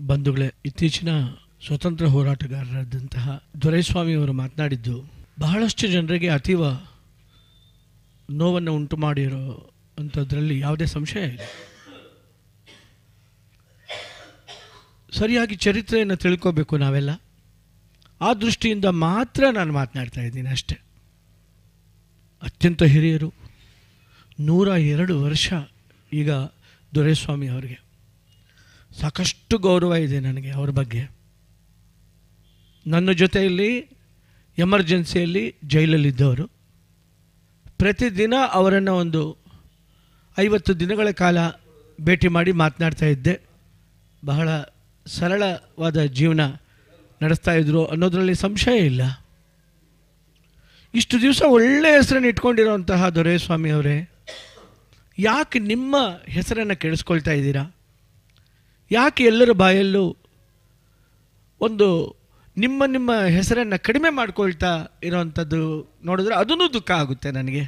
ಬಂಧುಗಳೇ ಇತ್ತೀಚಿನ ಸ್ವತಂತ್ರ ಹೋರಾಟಗಾರರಾದಂತಹ ದೊರೆಸ್ವಾಮಿಯವರು ಮಾತನಾಡಿದ್ದು ಬಹಳಷ್ಟು ಜನರಿಗೆ ಅತೀವ ನೋವನ್ನು ಉಂಟು ಮಾಡಿರೋ ಅಂಥದ್ರಲ್ಲಿ ಯಾವುದೇ ಸಂಶಯ ಇಲ್ಲ ಸರಿಯಾಗಿ ಚರಿತ್ರೆಯನ್ನು ತಿಳ್ಕೋಬೇಕು ನಾವೆಲ್ಲ ಆ ದೃಷ್ಟಿಯಿಂದ ಮಾತ್ರ ನಾನು ಮಾತನಾಡ್ತಾ ಇದ್ದೀನಿ ಅಷ್ಟೆ ಅತ್ಯಂತ ಹಿರಿಯರು ನೂರ ಎರಡು ವರ್ಷ ಈಗ ದೊರೆಸ್ವಾಮಿ ಅವರಿಗೆ ಸಾಕಷ್ಟು ಗೌರವ ಇದೆ ನನಗೆ ಅವ್ರ ಬಗ್ಗೆ ನನ್ನ ಜೊತೆಯಲ್ಲಿ ಎಮರ್ಜೆನ್ಸಿಯಲ್ಲಿ ಜೈಲಲ್ಲಿದ್ದವರು ಪ್ರತಿದಿನ ಅವರನ್ನು ಒಂದು ಐವತ್ತು ದಿನಗಳ ಕಾಲ ಭೇಟಿ ಮಾಡಿ ಮಾತನಾಡ್ತಾ ಇದ್ದೆ ಬಹಳ ಸರಳವಾದ ಜೀವನ ನಡೆಸ್ತಾ ಇದ್ರು ಅನ್ನೋದರಲ್ಲಿ ಸಂಶಯ ಇಲ್ಲ ಇಷ್ಟು ದಿವಸ ಒಳ್ಳೆ ಹೆಸರನ್ನು ಇಟ್ಕೊಂಡಿರೋಂತಹ ದೊರೆಸ್ವಾಮಿ ಅವರೇ ಯಾಕೆ ನಿಮ್ಮ ಹೆಸರನ್ನು ಕೆಡಿಸ್ಕೊಳ್ತಾ ಇದ್ದೀರಾ ಯಾಕೆ ಎಲ್ಲರ ಬಾಯಲ್ಲೂ ಒಂದು ನಿಮ್ಮ ನಿಮ್ಮ ಹೆಸರನ್ನು ಕಡಿಮೆ ಮಾಡ್ಕೊಳ್ತಾ ಇರೋವಂಥದ್ದು ನೋಡಿದ್ರೆ ಅದೂ ದುಃಖ ಆಗುತ್ತೆ ನನಗೆ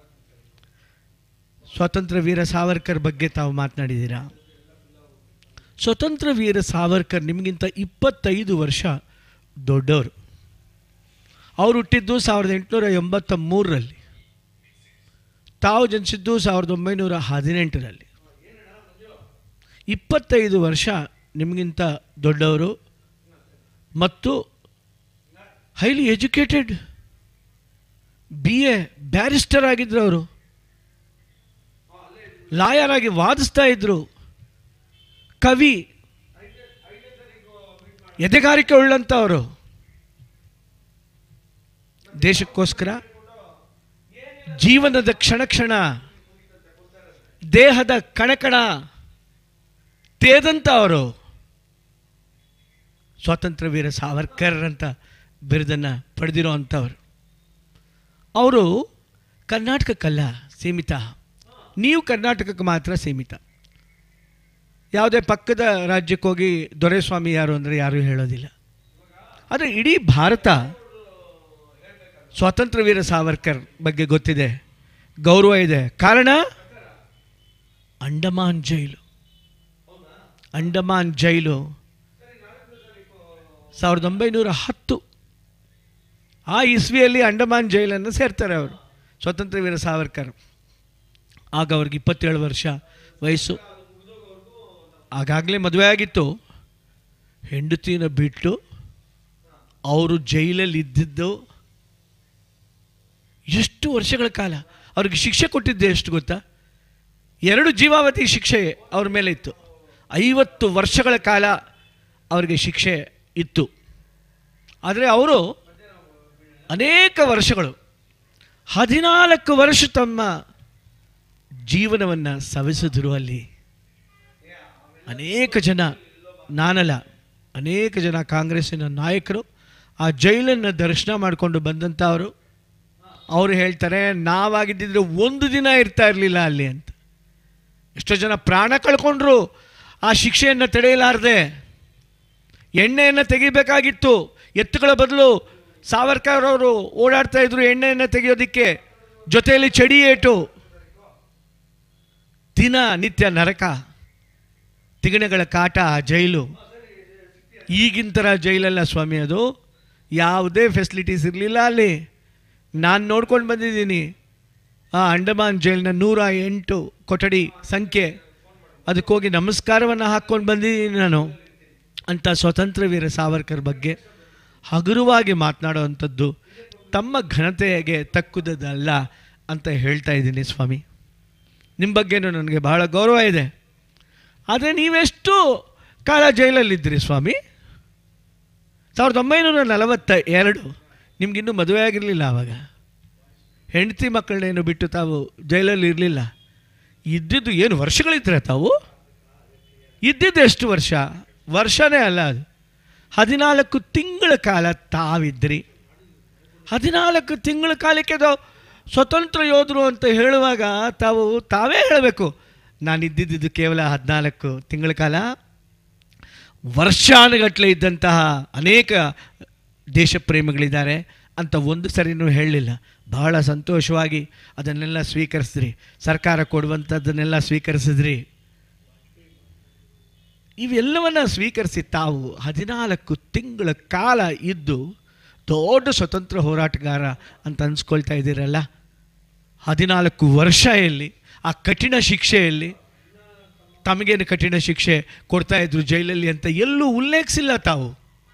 ಸ್ವಾತಂತ್ರ್ಯ ವೀರ ಸಾವರ್ಕರ್ ಬಗ್ಗೆ ತಾವು ಮಾತನಾಡಿದ್ದೀರಾ ಸ್ವತಂತ್ರ ವೀರ ಸಾವರ್ಕರ್ ನಿಮಗಿಂತ ಇಪ್ಪತ್ತೈದು ವರ್ಷ ದೊಡ್ಡವರು ಅವರು ಹುಟ್ಟಿದ್ದು ಸಾವಿರದ ಎಂಟುನೂರ ಎಂಬತ್ತ ಮೂರರಲ್ಲಿ ತಾವು ಜನಿಸಿದ್ದು ಸಾವಿರದ ಒಂಬೈನೂರ ಹದಿನೆಂಟರಲ್ಲಿ ಇಪ್ಪತ್ತೈದು ವರ್ಷ ನಿಮಗಿಂತ ದೊಡ್ಡವರು ಮತ್ತು highly educated B A barrister ಆಗಿದ್ರು ಅವರು ಲಾಯರ್ ಆಗಿ ವಾದಿಸ್ತಾ ಇದ್ರು ಕವಿ ಎದೆಗಾರಿಕೆ ಉಳ್ಳಂಥವರು ದೇಶಕ್ಕೋಸ್ಕರ ಜೀವನದ ಕ್ಷಣ ಕ್ಷಣ ದೇಹದ ಕಣಕಣ ತೇದಂತ ಅವರು ಸ್ವಾತಂತ್ರ್ಯ ವೀರ ಸಾವರ್ಕರ್ ಅಂತ ಬಿರುದನ್ನು ಪಡೆದಿರೋ ಅಂಥವ್ರು ಅವರು ಕರ್ನಾಟಕಕ್ಕಲ್ಲ ಸೀಮಿತ ನೀವು ಕರ್ನಾಟಕಕ್ಕೆ ಮಾತ್ರ ಸೀಮಿತ ಯಾವುದೇ ಪಕ್ಕದ ರಾಜ್ಯಕ್ಕೆ ಹೋಗಿ ದೊರೆಸ್ವಾಮಿ ಯಾರು ಅಂದರೆ ಯಾರೂ ಹೇಳೋದಿಲ್ಲ ಆದರೆ ಇಡೀ ಭಾರತ ಸ್ವಾತಂತ್ರ್ಯ ವೀರ ಸಾವರ್ಕರ್ ಬಗ್ಗೆ ಗೊತ್ತಿದೆ ಗೌರವ ಇದೆ ಕಾರಣ ಅಂಡಮಾನ್ ಜೈಲು ಅಂಡಮಾನ್ ಜೈಲು ಸಾವಿರದ ಒಂಬೈನೂರ ಹತ್ತು ಆ ಇಸ್ವಿಯಲ್ಲಿ ಅಂಡಮಾನ್ ಜೈಲನ್ನು ಸೇರ್ತಾರೆ ಅವರು ಸ್ವಾತಂತ್ರ್ಯ ವೀರ ಸಾವರ್ಕರ್ ಆಗ ಅವ್ರಿಗೆ ಇಪ್ಪತ್ತೇಳು ವರ್ಷ ವಯಸ್ಸು ಆಗಾಗಲೇ ಮದುವೆ ಆಗಿತ್ತು ಹೆಂಡತಿನ ಬಿಟ್ಟು ಅವರು ಜೈಲಲ್ಲಿ ಇದ್ದಿದ್ದು ಎಷ್ಟು ವರ್ಷಗಳ ಕಾಲ ಅವ್ರಿಗೆ ಶಿಕ್ಷೆ ಕೊಟ್ಟಿದ್ದೆ ಎಷ್ಟು ಗೊತ್ತಾ ಎರಡು ಜೀವಾವಧಿ ಶಿಕ್ಷೆ ಅವ್ರ ಮೇಲೆ ಇತ್ತು ಐವತ್ತು ವರ್ಷಗಳ ಕಾಲ ಅವರಿಗೆ ಶಿಕ್ಷೆ ಇತ್ತು ಆದರೆ ಅವರು ಅನೇಕ ವರ್ಷಗಳು ಹದಿನಾಲ್ಕು ವರ್ಷ ತಮ್ಮ ಜೀವನವನ್ನು ಸವಿಸಿದ್ರು ಅಲ್ಲಿ ಅನೇಕ ಜನ ನಾನಲ್ಲ ಅನೇಕ ಜನ ಕಾಂಗ್ರೆಸ್ಸಿನ ನಾಯಕರು ಆ ಜೈಲನ್ನು ದರ್ಶನ ಮಾಡಿಕೊಂಡು ಬಂದಂಥವರು ಅವರು ಹೇಳ್ತಾರೆ ನಾವಾಗಿದ್ದಿದ್ರೆ ಒಂದು ದಿನ ಇರ್ತಾ ಇರಲಿಲ್ಲ ಅಲ್ಲಿ ಅಂತ ಎಷ್ಟೋ ಜನ ಪ್ರಾಣ ಕಳ್ಕೊಂಡ್ರು ಆ ಶಿಕ್ಷೆಯನ್ನು ತಡೆಯಲಾರದೆ ಎಣ್ಣೆಯನ್ನು ತೆಗಿಬೇಕಾಗಿತ್ತು ಎತ್ತುಗಳ ಬದಲು ಸಾವರ್ಕರ್ ಅವರು ಓಡಾಡ್ತಾ ಇದ್ರು ಎಣ್ಣೆಯನ್ನು ತೆಗೆಯೋದಕ್ಕೆ ಜೊತೆಯಲ್ಲಿ ಚಡಿ ಏಟು ದಿನ ನಿತ್ಯ ನರಕ ತಿಗಣೆಗಳ ಕಾಟ ಆ ಜೈಲು ಈಗಿನ ಥರ ಜೈಲಲ್ಲ ಸ್ವಾಮಿ ಅದು ಯಾವುದೇ ಫೆಸಿಲಿಟೀಸ್ ಇರಲಿಲ್ಲ ಅಲ್ಲಿ ನಾನು ನೋಡ್ಕೊಂಡು ಬಂದಿದ್ದೀನಿ ಆ ಅಂಡಮಾನ್ ಜೈಲಿನ ನೂರ ಎಂಟು ಕೊಠಡಿ ಸಂಖ್ಯೆ ಅದಕ್ಕೆ ಹೋಗಿ ನಮಸ್ಕಾರವನ್ನು ಹಾಕ್ಕೊಂಡು ಬಂದಿದ್ದೀನಿ ನಾನು ಅಂತ ಸ್ವತಂತ್ರ ವೀರ ಸಾವರ್ಕರ್ ಬಗ್ಗೆ ಹಗುರವಾಗಿ ಮಾತನಾಡುವಂಥದ್ದು ತಮ್ಮ ಘನತೆಗೆ ತಕ್ಕುದಲ್ಲ ಅಂತ ಹೇಳ್ತಾ ಇದ್ದೀನಿ ಸ್ವಾಮಿ ನಿಮ್ಮ ಬಗ್ಗೆನೂ ನನಗೆ ಬಹಳ ಗೌರವ ಇದೆ ಆದರೆ ನೀವೆಷ್ಟು ಕಾಲ ಜೈಲಲ್ಲಿದ್ದೀರಿ ಸ್ವಾಮಿ ಸಾವಿರದ ಒಂಬೈನೂರ ನಲವತ್ತ ಎರಡು ನಿಮಗಿನ್ನೂ ಮದುವೆ ಆಗಿರಲಿಲ್ಲ ಆವಾಗ ಹೆಂಡತಿ ಮಕ್ಕಳನ್ನೇನು ಬಿಟ್ಟು ತಾವು ಜೈಲಲ್ಲಿ ಇರಲಿಲ್ಲ ಇದ್ದಿದ್ದು ಏನು ವರ್ಷಗಳಿದ್ರೆ ತಾವು ಇದ್ದಿದ್ದು ಎಷ್ಟು ವರ್ಷ ವರ್ಷನೇ ಅಲ್ಲ ಅದು ಹದಿನಾಲ್ಕು ತಿಂಗಳ ಕಾಲ ತಾವಿದ್ರಿ ಹದಿನಾಲ್ಕು ತಿಂಗಳ ಕಾಲಕ್ಕೆ ತಾವು ಸ್ವತಂತ್ರ ಯೋಧರು ಅಂತ ಹೇಳುವಾಗ ತಾವು ತಾವೇ ಹೇಳಬೇಕು ನಾನು ಇದ್ದಿದ್ದು ಕೇವಲ ಹದಿನಾಲ್ಕು ತಿಂಗಳ ಕಾಲ ವರ್ಷಾನುಗಟ್ಟಲೆ ಇದ್ದಂತಹ ಅನೇಕ ದೇಶ ಪ್ರೇಮಿಗಳಿದ್ದಾರೆ ಅಂತ ಒಂದು ಸರಿನೂ ಹೇಳಲಿಲ್ಲ ಬಹಳ ಸಂತೋಷವಾಗಿ ಅದನ್ನೆಲ್ಲ ಸ್ವೀಕರಿಸಿದ್ರಿ ಸರ್ಕಾರ ಕೊಡುವಂಥದ್ದನ್ನೆಲ್ಲ ಸ್ವೀಕರಿಸಿದ್ರಿ ಇವೆಲ್ಲವನ್ನ ಸ್ವೀಕರಿಸಿ ತಾವು ಹದಿನಾಲ್ಕು ತಿಂಗಳ ಕಾಲ ಇದ್ದು ದೊಡ್ಡ ಸ್ವತಂತ್ರ ಹೋರಾಟಗಾರ ಅಂತ ಅನ್ಸ್ಕೊಳ್ತಾ ಇದ್ದೀರಲ್ಲ ಹದಿನಾಲ್ಕು ವರ್ಷ ಎಲ್ಲಿ ಆ ಕಠಿಣ ಶಿಕ್ಷೆಯಲ್ಲಿ ತಮಗೇನು ಕಠಿಣ ಶಿಕ್ಷೆ ಕೊಡ್ತಾ ಇದ್ರು ಜೈಲಲ್ಲಿ ಅಂತ ಎಲ್ಲೂ ಉಲ್ಲೇಖಿಸಿಲ್ಲ ತಾವು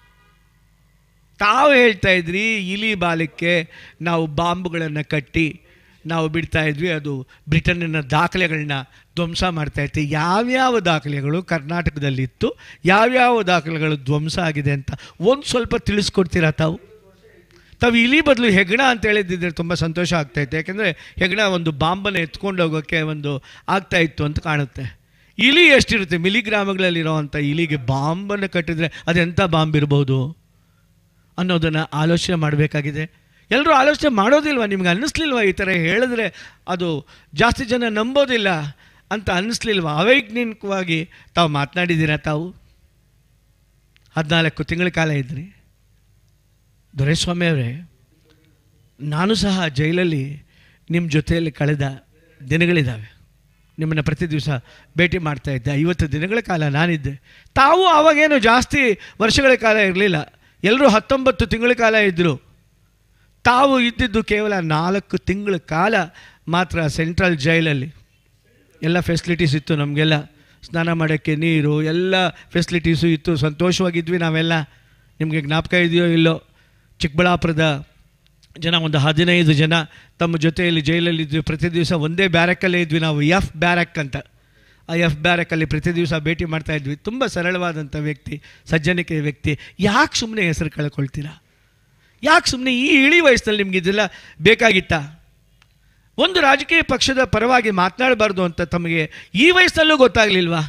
ತಾವು ಹೇಳ್ತಾ ಇದ್ರಿ ಇಲಿ ಬಾಲಕ್ಕೆ ನಾವು ಬಾಂಬ್ಗಳನ್ನು ಕಟ್ಟಿ ನಾವು ಬಿಡ್ತಾ ಇದ್ವಿ ಅದು ಬ್ರಿಟನ್ನಿನ ದಾಖಲೆಗಳನ್ನ ಧ್ವಂಸ ಮಾಡ್ತಾ ಇತ್ತು ಯಾವ್ಯಾವ ದಾಖಲೆಗಳು ಕರ್ನಾಟಕದಲ್ಲಿತ್ತು ಯಾವ್ಯಾವ ದಾಖಲೆಗಳು ಧ್ವಂಸ ಆಗಿದೆ ಅಂತ ಒಂದು ಸ್ವಲ್ಪ ತಿಳಿಸ್ಕೊಡ್ತೀರಾ ತಾವು ತಾವು ಇಲಿ ಬದಲು ಹೆಗ್ಣ ಅಂತ ಹೇಳಿದ್ದಿದ್ರೆ ತುಂಬ ಸಂತೋಷ ಆಗ್ತಾ ಇತ್ತು ಯಾಕೆಂದರೆ ಹೆಗ್ಣ ಒಂದು ಬಾಂಬನ್ನು ಎತ್ಕೊಂಡು ಹೋಗೋಕ್ಕೆ ಒಂದು ಆಗ್ತಾ ಇತ್ತು ಅಂತ ಕಾಣುತ್ತೆ ಇಲಿ ಎಷ್ಟಿರುತ್ತೆ ಮಿಲಿಗ್ರಾಮಗಳಲ್ಲಿರೋವಂಥ ಇಲಿಗೆ ಬಾಂಬನ್ನು ಕಟ್ಟಿದ್ರೆ ಅದೆಂಥ ಬಾಂಬ್ ಇರ್ಬೋದು ಅನ್ನೋದನ್ನು ಆಲೋಚನೆ ಮಾಡಬೇಕಾಗಿದೆ ಎಲ್ಲರೂ ಆಲೋಚನೆ ಮಾಡೋದಿಲ್ವಾ ನಿಮ್ಗೆ ಅನ್ನಿಸ್ಲಿಲ್ವಾ ಈ ಥರ ಹೇಳಿದ್ರೆ ಅದು ಜಾಸ್ತಿ ಜನ ನಂಬೋದಿಲ್ಲ ಅಂತ ಅನ್ನಿಸ್ಲಿಲ್ವಾ ಅವೈಜ್ಞಾನಿಕವಾಗಿ ತಾವು ಮಾತನಾಡಿದ್ದೀರಾ ತಾವು ಹದಿನಾಲ್ಕು ತಿಂಗಳ ಕಾಲ ಇದ್ರಿ ದೊರೆಸ್ವಾಮಿ ಅವರೇ ನಾನು ಸಹ ಜೈಲಲ್ಲಿ ನಿಮ್ಮ ಜೊತೆಯಲ್ಲಿ ಕಳೆದ ದಿನಗಳಿದ್ದಾವೆ ನಿಮ್ಮನ್ನು ಪ್ರತಿ ದಿವಸ ಭೇಟಿ ಮಾಡ್ತಾ ಇದ್ದೆ ಐವತ್ತು ದಿನಗಳ ಕಾಲ ನಾನಿದ್ದೆ ತಾವು ಆವಾಗೇನು ಜಾಸ್ತಿ ವರ್ಷಗಳ ಕಾಲ ಇರಲಿಲ್ಲ ಎಲ್ಲರೂ ಹತ್ತೊಂಬತ್ತು ತಿಂಗಳ ಕಾಲ ಇದ್ದರು ತಾವು ಇದ್ದಿದ್ದು ಕೇವಲ ನಾಲ್ಕು ತಿಂಗಳ ಕಾಲ ಮಾತ್ರ ಸೆಂಟ್ರಲ್ ಜೈಲಲ್ಲಿ ಎಲ್ಲ ಫೆಸಿಲಿಟೀಸ್ ಇತ್ತು ನಮಗೆಲ್ಲ ಸ್ನಾನ ಮಾಡೋಕ್ಕೆ ನೀರು ಎಲ್ಲ ಫೆಸಿಲಿಟೀಸು ಇತ್ತು ಸಂತೋಷವಾಗಿದ್ವಿ ನಾವೆಲ್ಲ ನಿಮಗೆ ಜ್ಞಾಪಕ ಇದೆಯೋ ಇಲ್ಲೋ ಚಿಕ್ಕಬಳ್ಳಾಪುರದ ಜನ ಒಂದು ಹದಿನೈದು ಜನ ತಮ್ಮ ಜೊತೆಯಲ್ಲಿ ಜೈಲಲ್ಲಿ ಇದ್ವಿ ಪ್ರತಿ ದಿವಸ ಒಂದೇ ಬ್ಯಾರಕ್ಕಲ್ಲೇ ಇದ್ವಿ ನಾವು ಎಫ್ ಬ್ಯಾರಕ್ ಅಂತ ಆ ಎಫ್ ಬ್ಯಾರಕ್ಕಲ್ಲಿ ಪ್ರತಿ ದಿವಸ ಭೇಟಿ ಮಾಡ್ತಾ ಇದ್ವಿ ತುಂಬ ಸರಳವಾದಂಥ ವ್ಯಕ್ತಿ ಸಜ್ಜನಿಕೆ ವ್ಯಕ್ತಿ ಯಾಕೆ ಸುಮ್ಮನೆ ಹೆಸರು ಕಳ್ಕೊಳ್ತೀರಾ ಯಾಕೆ ಸುಮ್ಮನೆ ಈ ಇಳಿ ವಯಸ್ಸಲ್ಲಿ ನಿಮ್ಗೆ ಇದೆಲ್ಲ ಬೇಕಾಗಿತ್ತಾ ಒಂದು ರಾಜಕೀಯ ಪಕ್ಷದ ಪರವಾಗಿ ಮಾತನಾಡಬಾರ್ದು ಅಂತ ತಮಗೆ ಈ ವಯಸ್ಸಲ್ಲೂ ಗೊತ್ತಾಗಲಿಲ್ವಾ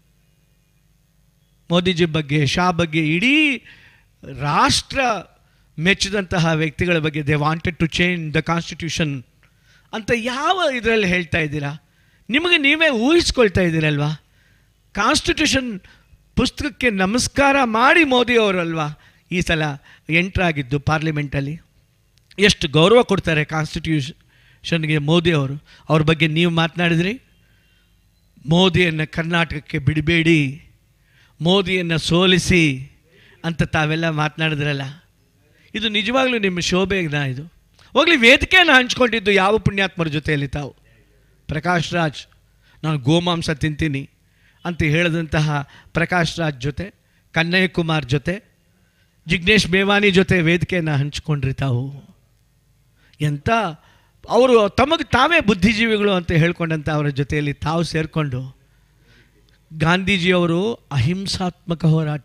ಮೋದಿಜಿ ಬಗ್ಗೆ ಶಾ ಬಗ್ಗೆ ಇಡೀ ರಾಷ್ಟ್ರ ಮೆಚ್ಚಿದಂತಹ ವ್ಯಕ್ತಿಗಳ ಬಗ್ಗೆ they wanted to change the constitution ಅಂತ ಯಾವ ಇದರಲ್ಲಿ ಹೇಳ್ತಾ ಇದ್ದೀರಾ ನಿಮಗೆ ನೀವೇ ಊಹಿಸ್ಕೊಳ್ತಾ ಇದ್ದೀರಲ್ವಾ ಕಾನ್ಸ್ಟಿಟ್ಯೂಷನ್ ಪುಸ್ತಕಕ್ಕೆ ನಮಸ್ಕಾರ ಮಾಡಿ ಮೋದಿ ಅವರಲ್ವಾ ಈ ಸಲ ಎಂಟ್ರಾಗಿದ್ದು ಪಾರ್ಲಿಮೆಂಟಲ್ಲಿ ಎಷ್ಟು ಗೌರವ ಕೊಡ್ತಾರೆ ಕಾನ್ಸ್ಟಿಟ್ಯೂಷನ್ಗೆ ಮೋದಿ ಅವರು ಅವ್ರ ಬಗ್ಗೆ ನೀವು ಮಾತನಾಡಿದ್ರಿ ಮೋದಿಯನ್ನು ಕರ್ನಾಟಕಕ್ಕೆ ಬಿಡಬೇಡಿ ಮೋದಿಯನ್ನು ಸೋಲಿಸಿ ಅಂತ ತಾವೆಲ್ಲ ಮಾತನಾಡಿದ್ರಲ್ಲ ಇದು ನಿಜವಾಗ್ಲೂ ನಿಮ್ಮ ಶೋಭೆನ ಇದು ಹೋಗ್ಲಿ ವೇದಿಕೆಯನ್ನು ಹಂಚ್ಕೊಂಡಿದ್ದು ಯಾವ ಪುಣ್ಯಾತ್ಮರ ಜೊತೆಯಲ್ಲಿ ತಾವು ಪ್ರಕಾಶ್ ರಾಜ್ ನಾನು ಗೋಮಾಂಸ ತಿಂತೀನಿ ಅಂತ ಹೇಳಿದಂತಹ ಪ್ರಕಾಶ್ ರಾಜ್ ಜೊತೆ ಕನ್ನಯ್ಯ ಕುಮಾರ್ ಜೊತೆ ಜಿಗ್ನೇಶ್ ಮೇವಾನಿ ಜೊತೆ ವೇದಿಕೆಯನ್ನು ಹಂಚ್ಕೊಂಡ್ರಿ ತಾವು ಎಂಥ ಅವರು ತಮಗೆ ತಾವೇ ಬುದ್ಧಿಜೀವಿಗಳು ಅಂತ ಹೇಳ್ಕೊಂಡಂಥ ಅವರ ಜೊತೆಯಲ್ಲಿ ತಾವು ಸೇರಿಕೊಂಡು ಗಾಂಧೀಜಿಯವರು ಅಹಿಂಸಾತ್ಮಕ ಹೋರಾಟ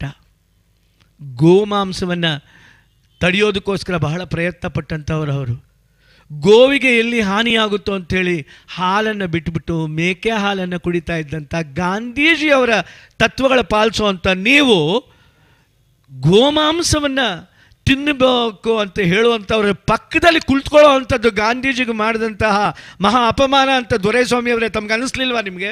ಗೋಮಾಂಸವನ್ನು ತಡೆಯೋದಕ್ಕೋಸ್ಕರ ಬಹಳ ಪ್ರಯತ್ನ ಪಟ್ಟಂಥವ್ರು ಅವರು ಗೋವಿಗೆ ಎಲ್ಲಿ ಹಾನಿಯಾಗುತ್ತೋ ಅಂಥೇಳಿ ಹಾಲನ್ನು ಬಿಟ್ಬಿಟ್ಟು ಮೇಕೆ ಹಾಲನ್ನು ಕುಡಿತಾ ಇದ್ದಂಥ ಗಾಂಧೀಜಿಯವರ ತತ್ವಗಳ ಪಾಲಿಸುವಂಥ ನೀವು ಗೋಮಾಂಸವನ್ನು ತಿನ್ನಬೇಕು ಅಂತ ಹೇಳುವಂಥವ್ರ ಪಕ್ಕದಲ್ಲಿ ಕುಳಿತುಕೊಳ್ಳೋ ಅಂಥದ್ದು ಗಾಂಧೀಜಿಗೆ ಮಾಡಿದಂತಹ ಮಹಾ ಅಪಮಾನ ಅಂತ ದೊರೆಸ್ವಾಮಿಯವರೇ ತಮ್ಗೆ ಅನ್ನಿಸ್ಲಿಲ್ವಾ ನಿಮಗೆ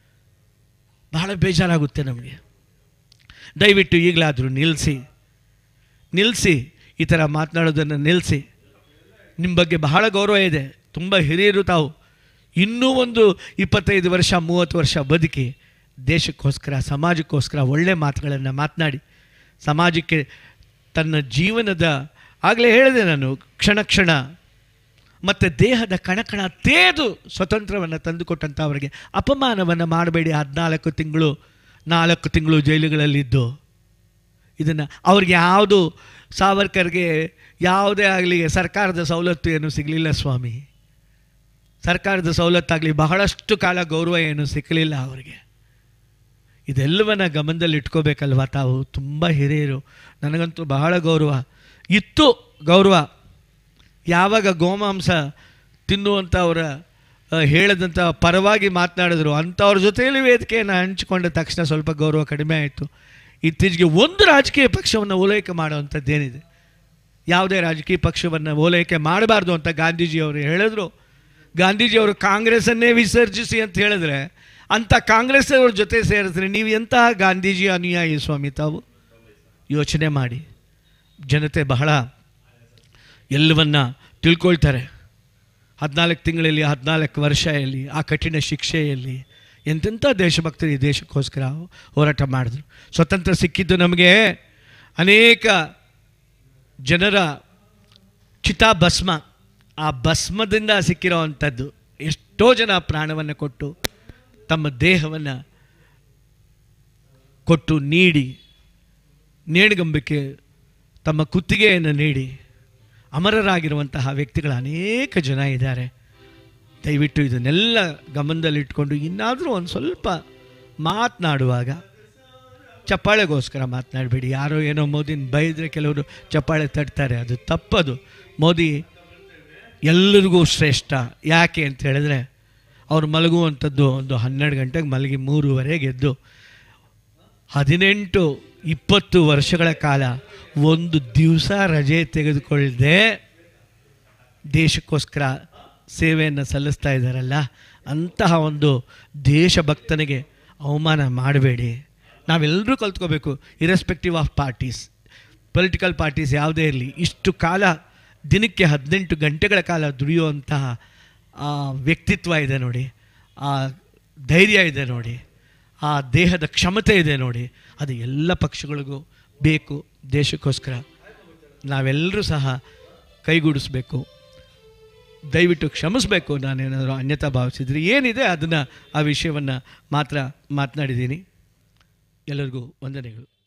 ಬಹಳ ಬೇಜಾರಾಗುತ್ತೆ ನಮಗೆ ದಯವಿಟ್ಟು ಈಗಲಾದರೂ ನಿಲ್ಲಿಸಿ ನಿಲ್ಲಿಸಿ ಈ ಥರ ಮಾತನಾಡೋದನ್ನು ನಿಲ್ಲಿಸಿ ನಿಮ್ಮ ಬಗ್ಗೆ ಬಹಳ ಗೌರವ ಇದೆ ತುಂಬ ಹಿರಿಯರು ತಾವು ಇನ್ನೂ ಒಂದು ಇಪ್ಪತ್ತೈದು ವರ್ಷ ಮೂವತ್ತು ವರ್ಷ ಬದುಕಿ ದೇಶಕ್ಕೋಸ್ಕರ ಸಮಾಜಕ್ಕೋಸ್ಕರ ಒಳ್ಳೆ ಮಾತುಗಳನ್ನು ಮಾತನಾಡಿ ಸಮಾಜಕ್ಕೆ ತನ್ನ ಜೀವನದ ಆಗಲೇ ಹೇಳಿದೆ ನಾನು ಕ್ಷಣ ಕ್ಷಣ ಮತ್ತು ದೇಹದ ಕಣಕಣ ತೇದು ಸ್ವತಂತ್ರವನ್ನು ತಂದುಕೊಟ್ಟಂಥ ಅವರಿಗೆ ಅಪಮಾನವನ್ನು ಮಾಡಬೇಡಿ ಹದಿನಾಲ್ಕು ತಿಂಗಳು ನಾಲ್ಕು ತಿಂಗಳು ಜೈಲುಗಳಲ್ಲಿದ್ದು ಇದನ್ನು ಅವ್ರಿಗೆ ಯಾವುದು ಸಾವರ್ಕರ್ಗೆ ಯಾವುದೇ ಆಗಲಿ ಸರ್ಕಾರದ ಸವಲತ್ತು ಏನು ಸಿಗಲಿಲ್ಲ ಸ್ವಾಮಿ ಸರ್ಕಾರದ ಸವಲತ್ತಾಗಲಿ ಬಹಳಷ್ಟು ಕಾಲ ಗೌರವ ಏನು ಸಿಕ್ಕಲಿಲ್ಲ ಅವರಿಗೆ ಇದೆಲ್ಲವನ್ನ ಗಮನದಲ್ಲಿ ಇಟ್ಕೋಬೇಕಲ್ವ ತಾವು ತುಂಬ ಹಿರಿಯರು ನನಗಂತೂ ಬಹಳ ಗೌರವ ಇತ್ತು ಗೌರವ ಯಾವಾಗ ಗೋಮಾಂಸ ತಿನ್ನುವಂಥವರ ಆ, ಹೇಳದಂಥ ಪರವಾಗಿ ಮಾತನಾಡಿದ್ರು ಅಂಥವ್ರ ಜೊತೆಯಲ್ಲಿ ವೇದಿಕೆಯನ್ನು ಹಂಚಿಕೊಂಡ ತಕ್ಷಣ ಸ್ವಲ್ಪ ಗೌರವ ಕಡಿಮೆ ಆಯಿತು ಇತ್ತೀಚೆಗೆ ಒಂದು ರಾಜಕೀಯ ಪಕ್ಷವನ್ನು ಓಲೈಕೆ ಮಾಡುವಂಥದ್ದೇನಿದೆ ಯಾವುದೇ ರಾಜಕೀಯ ಪಕ್ಷವನ್ನು ಓಲೈಕೆ ಮಾಡಬಾರ್ದು ಅಂತ ಗಾಂಧೀಜಿಯವರು ಹೇಳಿದ್ರು ಗಾಂಧೀಜಿಯವರು ಕಾಂಗ್ರೆಸ್ಸನ್ನೇ ವಿಸರ್ಜಿಸಿ ಅಂತ ಹೇಳಿದ್ರೆ ಅಂಥ ಕಾಂಗ್ರೆಸ್ ಅವ್ರ ಜೊತೆ ಸೇರಿದ್ರೆ ನೀವು ಎಂತಹ ಗಾಂಧೀಜಿ ಅನುಯಾಯಿ ಸ್ವಾಮಿ ತಾವು ಯೋಚನೆ ಮಾಡಿ ಜನತೆ ಬಹಳ ಎಲ್ಲವನ್ನ ತಿಳ್ಕೊಳ್ತಾರೆ ಹದಿನಾಲ್ಕು ತಿಂಗಳಲ್ಲಿ ಹದಿನಾಲ್ಕು ವರ್ಷ ಎಲ್ಲಿ ಆ ಕಠಿಣ ಶಿಕ್ಷೆಯಲ್ಲಿ ಎಂತೆಂಥ ದೇಶಭಕ್ತರು ಈ ದೇಶಕ್ಕೋಸ್ಕರ ಹೋರಾಟ ಮಾಡಿದ್ರು ಸ್ವತಂತ್ರ ಸಿಕ್ಕಿದ್ದು ನಮಗೆ ಅನೇಕ ಜನರ ಚಿತಾಭಸ್ಮ ಆ ಭಸ್ಮದಿಂದ ಸಿಕ್ಕಿರೋ ಅಂಥದ್ದು ಎಷ್ಟೋ ಜನ ಪ್ರಾಣವನ್ನು ಕೊಟ್ಟು ತಮ್ಮ ದೇಹವನ್ನು ಕೊಟ್ಟು ನೀಡಿ ನೇಣಿಗಂಬಕ್ಕೆ ತಮ್ಮ ಕುತ್ತಿಗೆಯನ್ನು ನೀಡಿ ಅಮರರಾಗಿರುವಂತಹ ವ್ಯಕ್ತಿಗಳು ಅನೇಕ ಜನ ಇದ್ದಾರೆ ದಯವಿಟ್ಟು ಇದನ್ನೆಲ್ಲ ಗಮನದಲ್ಲಿಟ್ಕೊಂಡು ಇನ್ನಾದರೂ ಒಂದು ಸ್ವಲ್ಪ ಮಾತನಾಡುವಾಗ ಚಪ್ಪಾಳೆಗೋಸ್ಕರ ಮಾತನಾಡಬೇಡಿ ಯಾರೋ ಏನೋ ಮೋದಿನ ಬೈದರೆ ಕೆಲವರು ಚಪ್ಪಾಳೆ ತಟ್ತಾರೆ ಅದು ತಪ್ಪದು ಮೋದಿ ಎಲ್ಲರಿಗೂ ಶ್ರೇಷ್ಠ ಯಾಕೆ ಅಂತ ಹೇಳಿದ್ರೆ ಅವ್ರು ಮಲಗುವಂಥದ್ದು ಒಂದು ಹನ್ನೆರಡು ಗಂಟೆಗೆ ಮಲಗಿ ಮೂರುವರೆಗೆ ಎದ್ದು ಹದಿನೆಂಟು ಇಪ್ಪತ್ತು ವರ್ಷಗಳ ಕಾಲ ಒಂದು ದಿವಸ ರಜೆ ತೆಗೆದುಕೊಳ್ಳದೆ ದೇಶಕ್ಕೋಸ್ಕರ ಸೇವೆಯನ್ನು ಸಲ್ಲಿಸ್ತಾ ಇದ್ದಾರಲ್ಲ ಅಂತಹ ಒಂದು ದೇಶಭಕ್ತನಿಗೆ ಅವಮಾನ ಮಾಡಬೇಡಿ ನಾವೆಲ್ಲರೂ ಕಲ್ತ್ಕೋಬೇಕು irrespective of parties political parties ಯಾವುದೇ ಇರಲಿ ಇಷ್ಟು ಕಾಲ ದಿನಕ್ಕೆ ಹದಿನೆಂಟು ಗಂಟೆಗಳ ಕಾಲ ದುಡಿಯುವಂತಹ ಆ ವ್ಯಕ್ತಿತ್ವ ಇದೆ ನೋಡಿ ಆ ಧೈರ್ಯ ಇದೆ ನೋಡಿ ಆ ದೇಹದ ಕ್ಷಮತೆ ಇದೆ ನೋಡಿ ಅದು ಎಲ್ಲ ಪಕ್ಷಗಳಿಗೂ ಬೇಕು ದೇಶಕ್ಕೋಸ್ಕರ ನಾವೆಲ್ಲರೂ ಸಹ ಕೈಗೂಡಿಸ್ಬೇಕು ದಯವಿಟ್ಟು ಕ್ಷಮಿಸಬೇಕು ನಾನೇನಾದರೂ ಅನ್ಯತಾ ಭಾವಿಸಿದ್ರೆ ಏನಿದೆ ಅದನ್ನು ಆ ವಿಷಯವನ್ನು ಮಾತ್ರ ಮಾತನಾಡಿದ್ದೀನಿ ಎಲ್ಲರಿಗೂ ವಂದನೆಗಳು